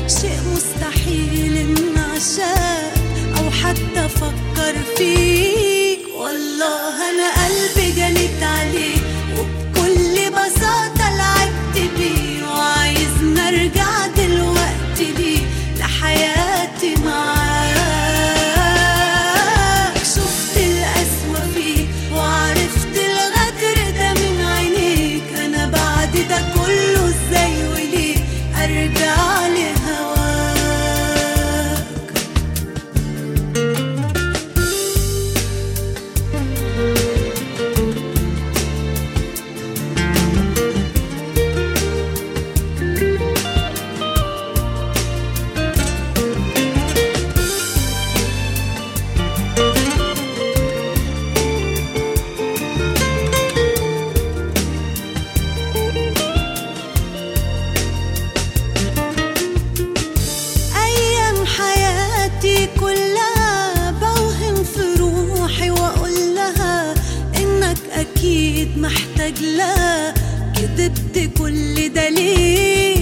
شيء مستحيل إن أعشاك أو حتى أفكر فيك والله أنا قلبي جنيت عليك وبكل بساطة لعبت بيه وعايز نرجع دلوقتي ليه لحياتي معاك شفت القسوة فيك وعرفت الغدر ده من عينيك أنا بعد ده كله ازاي وليه أرجع لهواك أيام حياتي كلها بوهم في روحي وأقول لها إنك أكيد محتاج لها كدبت كل دليل